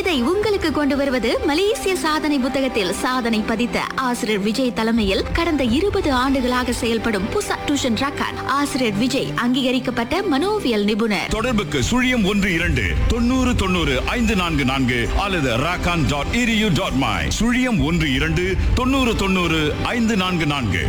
இதை உங்களுக்கு கொண்டு வருவது மலேசிய சாதனை புத்தகத்தில் சாதனை பதித்த ஆசிரியர் விஜய் தலைமையில் கடந்த இருபது ஆண்டுகளாக செயல்படும் புசா டியூஷன் ரக்கான் ஆசிரியர் விஜய் அங்கீகரிக்கப்பட்ட மனோவியல் நிபுணர் தொடர்புக்கு சுழியம் ஒன்று இரண்டு தொண்ணூறு தொண்ணூறு ஐந்து நான்கு நான்கு அல்லது ராக்கான் டாட் இரியூ டாட் மை சுழியம் ஒன்று இரண்டு தொண்ணூறு தொண்ணூறு ஐந்து நான்கு நான்கு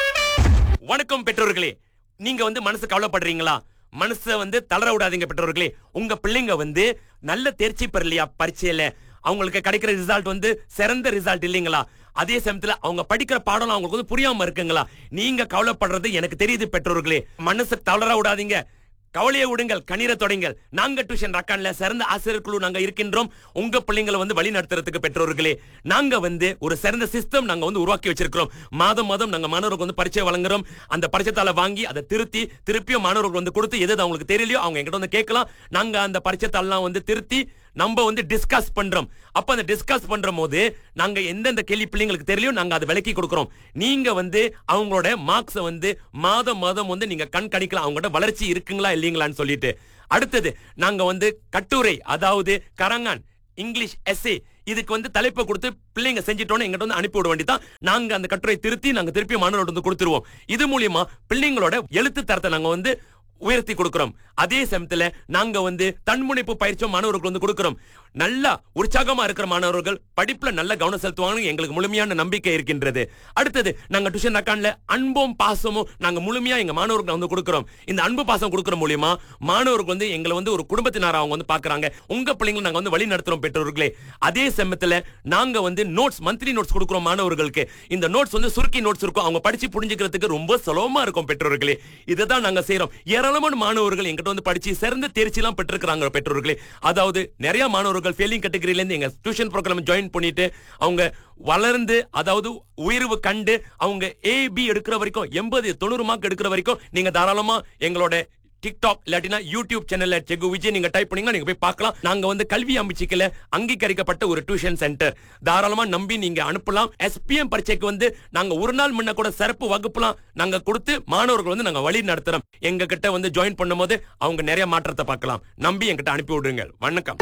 வணக்கம் பெற்றோர்களே நீங்க வந்து மனசு கவலைப்படுறீங்களா மனசை வந்து தளர விடாதீங்க பெற்றோர்களே உங்க பிள்ளைங்க வந்து நல்ல தேர்ச்சி பெறலையா பரீட்சையில அவங்களுக்கு கிடைக்கிற ரிசல்ட் வந்து சிறந்த ரிசல்ட் இல்லைங்களா அதே சமயத்துல அவங்க படிக்கிற பாடம் அவங்களுக்கு வந்து புரியாம இருக்குங்களா நீங்க கவலைப்படுறது எனக்கு தெரியுது பெற்றோர்களே மனசை தளர விடாதீங்க கவலையை விடுங்கள் கண்ணீரை தொடங்கள் நாங்க டியூஷன் ரக்கான்ல சிறந்த ஆசிரியர் குழு நாங்க இருக்கின்றோம் உங்க பிள்ளைங்களை வந்து வழி நடத்துறதுக்கு பெற்றோர்களே நாங்க வந்து ஒரு சிறந்த சிஸ்டம் நாங்க வந்து உருவாக்கி வச்சிருக்கிறோம் மாதம் மாதம் நாங்க மாணவர்களுக்கு வந்து பரீட்சை வழங்குறோம் அந்த பரீட்சைத்தாள வாங்கி அதை திருத்தி திருப்பியும் மாணவர்களுக்கு வந்து கொடுத்து எது எது அவங்களுக்கு தெரியலையோ அவங்க எங்கிட்ட வந்து கேட்கலாம் நாங்க அந்த பரீட்சைத்தாள்லாம் வந்து திருத்தி நம்ம வந்து டிஸ்கஸ் பண்றோம் அப்ப அந்த டிஸ்கஸ் பண்ற போது நாங்க எந்தெந்த கேள்வி பிள்ளைங்களுக்கு தெரியலையோ நாங்க அதை விளக்கி கொடுக்குறோம் நீங்க வந்து அவங்களோட மார்க்ஸை வந்து மாதம் மாதம் வந்து நீங்க கண் கணிக்கலாம் அவங்களோட வளர்ச்சி இருக்குங்களா இல்லீங்களான்னு சொல்லிட்டு அடுத்தது நாங்க வந்து கட்டுரை அதாவது கரங்கான் இங்கிலீஷ் எஸ்ஏ இதுக்கு வந்து தலைப்பை கொடுத்து பிள்ளைங்க செஞ்சிட்டோன்னு எங்கிட்ட வந்து அனுப்பி விட வேண்டியதான் நாங்க அந்த கட்டுரை திருத்தி நாங்க திருப்பி மாணவர்கள்ட்ட வந்து கொடுத்துருவோம் இது மூலியமா பிள்ளைங்களோட எழுத்து தரத்தை நாங்க வந்து உயர்த்தி கொடுக்கிறோம் அதே சமயத்துல நாங்க வந்து தன்முனைப்பு பயிற்சியும் மாணவர்களுக்கு வந்து கொடுக்கிறோம் நல்லா உற்சாகமா இருக்கிற மாணவர்கள் படிப்புல நல்ல கவனம் செலுத்துவாங்கன்னு எங்களுக்கு முழுமையான நம்பிக்கை இருக்கின்றது அடுத்தது நாங்க டியூஷன் அக்கான்ல அன்பும் பாசமும் நாங்க முழுமையா எங்க மாணவர்களுக்கு வந்து கொடுக்கிறோம் இந்த அன்பு பாசம் கொடுக்கிற மூலியமா மாணவர்கள் வந்து எங்களை வந்து ஒரு குடும்பத்தினரா அவங்க வந்து பாக்குறாங்க உங்க பிள்ளைங்களை நாங்க வந்து வழி நடத்துறோம் பெற்றோர்களே அதே சமயத்துல நாங்க வந்து நோட்ஸ் மந்த்லி நோட்ஸ் கொடுக்குறோம் மாணவர்களுக்கு இந்த நோட்ஸ் வந்து சுருக்கி நோட்ஸ் இருக்கும் அவங்க படிச்சு புரிஞ்சுக்கிறதுக்கு ரொம்ப சுலபமா இருக்கும் பெற்றோர்களே இதை தான் நாங்க செய்யறோம் ஏராளமான மாணவர்கள் எங்கிட்ட வந்து படிச்சு சிறந்த தேர்ச்சி எல்லாம் பெற்றிருக்கிறாங்க பெற்றோர்களே அதாவது நிறைய மாணவர்கள் ஃபெயிலிங் கேட்டகரியில இருந்து எங்க டியூஷன் ப்ரோக்ராம் ஜாயின் பண்ணிட்டு அவங்க வளர்ந்து அதாவது உயர்வு கண்டு அவங்க ஏ பி எடுக்கிற வரைக்கும் எண்பது தொண்ணூறு மார்க் எடுக்கிற வரைக்கும் நீங்க தாராளமா எங்களோட டிக்டாக் இல்லாட்டினா யூடியூப் சேனல்ல செகு விஜய் நீங்க டைப் பண்ணீங்கன்னா நீங்க போய் பார்க்கலாம் நாங்க வந்து கல்வி அமைச்சுக்கல அங்கீகரிக்கப்பட்ட ஒரு டியூஷன் சென்டர் தாராளமா நம்பி நீங்க அனுப்பலாம் எஸ்பிஎம் பரீட்சைக்கு வந்து நாங்க ஒரு நாள் முன்ன கூட சிறப்பு வகுப்புலாம் நாங்க கொடுத்து மாணவர்கள் வந்து நாங்க வழி நடத்துறோம் எங்க கிட்ட வந்து ஜாயின் பண்ணும்போது அவங்க நிறைய மாற்றத்தை பார்க்கலாம் நம்பி எங்கிட்ட அனுப்பி விடுங்க வணக்கம்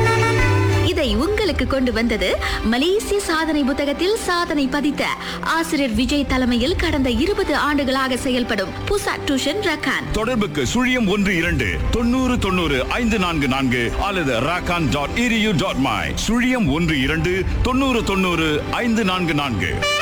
இதை உங்களுக்கு கொண்டு வந்தது மலேசிய சாதனை புத்தகத்தில் சாதனை பதித்த ஆசிரியர் விஜய் தலைமையில் கடந்த இருபது ஆண்டுகளாக செயல்படும் புசா டியூஷன் ரக்கான் தொடர்புக்கு சுழியம் ஒன்று இரண்டு தொண்ணூறு தொண்ணூறு ஐந்து நான்கு நான்கு அல்லது ராக்கான் டாட் இரியூ டாட் மை சுழியம் ஒன்று இரண்டு தொண்ணூறு தொண்ணூறு ஐந்து நான்கு நான்கு